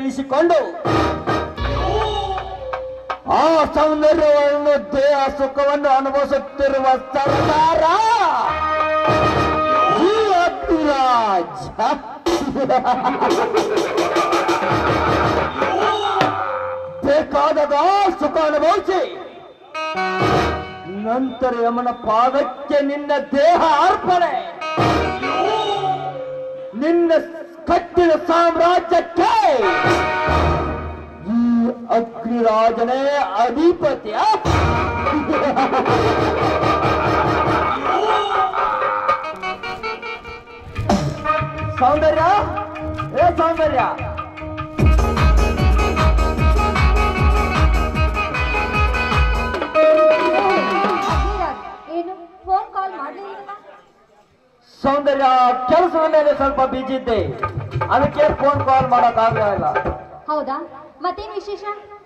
ತೀರಿಸಿಕೊಂಡು ಆ ಸೌಂದರ್ಯವನ್ನು ದೇಹ ಸುಖವನ್ನು ಅನುಭವಿಸುತ್ತಿರುವ ಸರ್ದಾರ ಈ ಅಗ್ನಿರಾಜ್ ಬೇಕಾದಾಗ ಸುಖ ಅನುಭವಿಸಿ ನಂತರ ಯಮನ ಪಾದಕ್ಕೆ ನಿನ್ನ ದೇಹ ಅರ್ಪಣೆ ನಿನ್ನ ಕಟ್ಟಿದ ಸಾಮ್ರಾಜ್ಯಕ್ಕೆ ಈ ಅಗ್ನಿರಾಜನೇ ಅಧಿಪತಿಯ ಸೌಂದರ್ಯ ಏ ಸೌಂದರ್ಯ ಅಭಿರಾಜ್, ಏನು ಫೋನ್ ಕಾಲ್ ಮಾಡ್ಲಿಲ್ಲ ಸೌಂದರ್ಯ ಕೆಲಸದ ಮೇಲೆ ಸ್ವಲ್ಪ ಬಿಜಿ ಇದ್ದೆ ಅದಕ್ಕೆ ಫೋನ್ ಕಾಲ್ ಮಾಡಕ್ ಆಗಲ್ಲ ಹೌದಾ ಮತ್ತೇನ್ ವಿಶೇಷ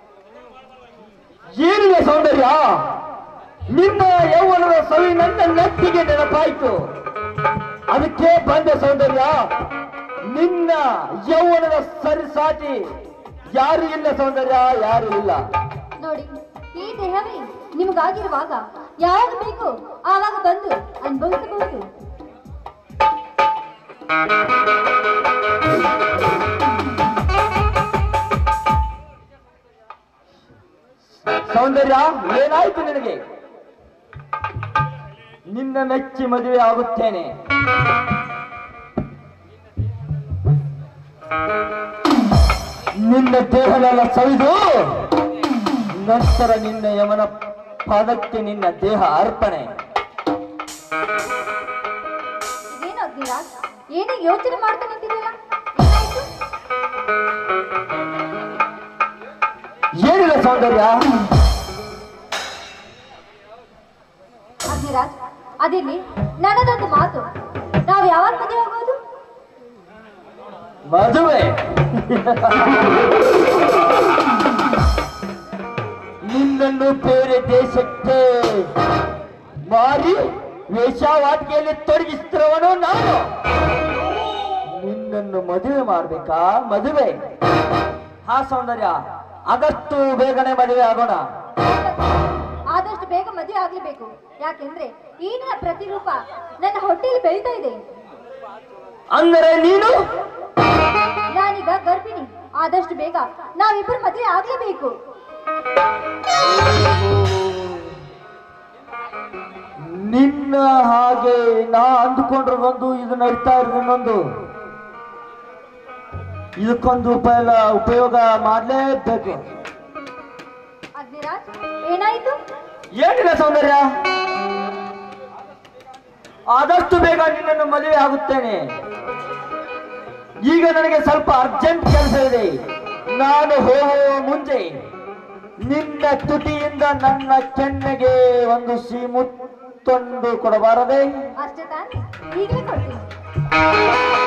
ಏನಿದೆ ಸೌಂದರ್ಯ ನಿನ್ನ ಯೌವನದ ಸವಿ ನನ್ನ ನೆತ್ತಿಗೆ ನೆನಪಾಯ್ತು ಅದಕ್ಕೆ ಬಂದೆ ಸೌಂದರ್ಯ ನಿನ್ನ ಯೌವನದ ಸರಿಸಾಟಿ ಯಾರು ಇಲ್ಲ ಸೌಂದರ್ಯ ಯಾರು ಇಲ್ಲ ನೋಡಿ ಈ ದೇಹವೇ ನಿಮಗಾಗಿರುವಾಗ ಯಾವಾಗ ಬೇಕು ಆವಾಗ ಬಂದು ಅನುಭವಿಸಬಹುದು ಸೌಂದರ್ಯ ಏನಾಯ್ತು ನಿನಗೆ ನಿನ್ನ ಮೆಚ್ಚಿ ಮದುವೆ ಆಗುತ್ತೇನೆ ನಿನ್ನ ದೇಹನೆಲ್ಲ ಸವಿದು ನಂತರ ನಿನ್ನ ಯಮನ ಪಾದಕ್ಕೆ ನಿನ್ನ ದೇಹ ಅರ್ಪಣೆ ಏನು ಅಗ್ನಿರಾಜ್ ಏನು ಯೋಚನೆ ಮಾಡ್ತಾ ನಿಂತಿದೆಯಲ್ಲ ಏನಾಯ್ತು? ಏನಿಲ್ಲ ಸೌಂದರ್ಯ ಅಗ್ನಿರಾಜ್ ಅದಿರ್ಲಿ ನನ್ನದೊಂದು ಮಾತು ನಾವು ಯಾವಾಗ ಮದುವೆ ಆಗೋದು ಮದುವೆ ನಿನ್ನನ್ನು ಬೇರೆ ದೇಶಕ್ಕೆ ಮಾರಿ ವೇಷವಾಟಿಕೆಯಲ್ಲಿ ತೊಡಗಿಸ್ತಿರುವನು ನಾನು ನಿನ್ನನ್ನು ಮದುವೆ ಮಾಡ್ಬೇಕಾ ಮದುವೆ ಹಾ ಸೌಂದರ್ಯ ಆಗಷ್ಟು ಬೇಗನೆ ಮದುವೆ ಆಗೋಣ ಆದಷ್ಟು ಬೇಗ ಮದುವೆ ಆಗ್ಲೇಬೇಕು ಯಾಕೆಂದ್ರೆ ಈ ನನ್ನ ಪ್ರತಿರೂಪ ನನ್ನ ಹೊಟ್ಟೆಯಲ್ಲಿ ಬೆಳೀತಾ ಇದೆ ಅಂದರೆ ನೀನು ನಾನೀಗ ಗರ್ಭಿಣಿ ಆದಷ್ಟು ಬೇಗ ನಾವಿಬ್ಬರು ಮದುವೆ ಆಗ್ಲೇಬೇಕು ನಿನ್ನ ಹಾಗೆ ನಾ ಅಂದುಕೊಂಡಿರೋದೊಂದು ಇದು ನಡೀತಾ ಇರೋದೊಂದು ಇದಕ್ಕೊಂದು ಉಪಯೋಗ ಉಪಯೋಗ ಮಾಡಲೇಬೇಕು ಅಗ್ನಿರಾಜ್ ಏನಾಯ್ತು ಏನಿಲ್ಲ ಸೌಂದರ್ಯ ಆದಷ್ಟು ಬೇಗ ನಿನ್ನನ್ನು ಮದುವೆ ಆಗುತ್ತೇನೆ ಈಗ ನನಗೆ ಸ್ವಲ್ಪ ಅರ್ಜೆಂಟ್ ಕೆಲಸ ಇದೆ ನಾನು ಹೋಗುವ ಮುಂಚೆ ನಿನ್ನ ತುಟಿಯಿಂದ ನನ್ನ ಕೆನ್ನೆಗೆ ಒಂದು ಸಿಮುತ್ತೊಂದು ಕೊಡಬಾರದೆ ಅಷ್ಟೇ ತಾನೇ ಈಗಲೇ ಕೊಡ್ತೀನಿ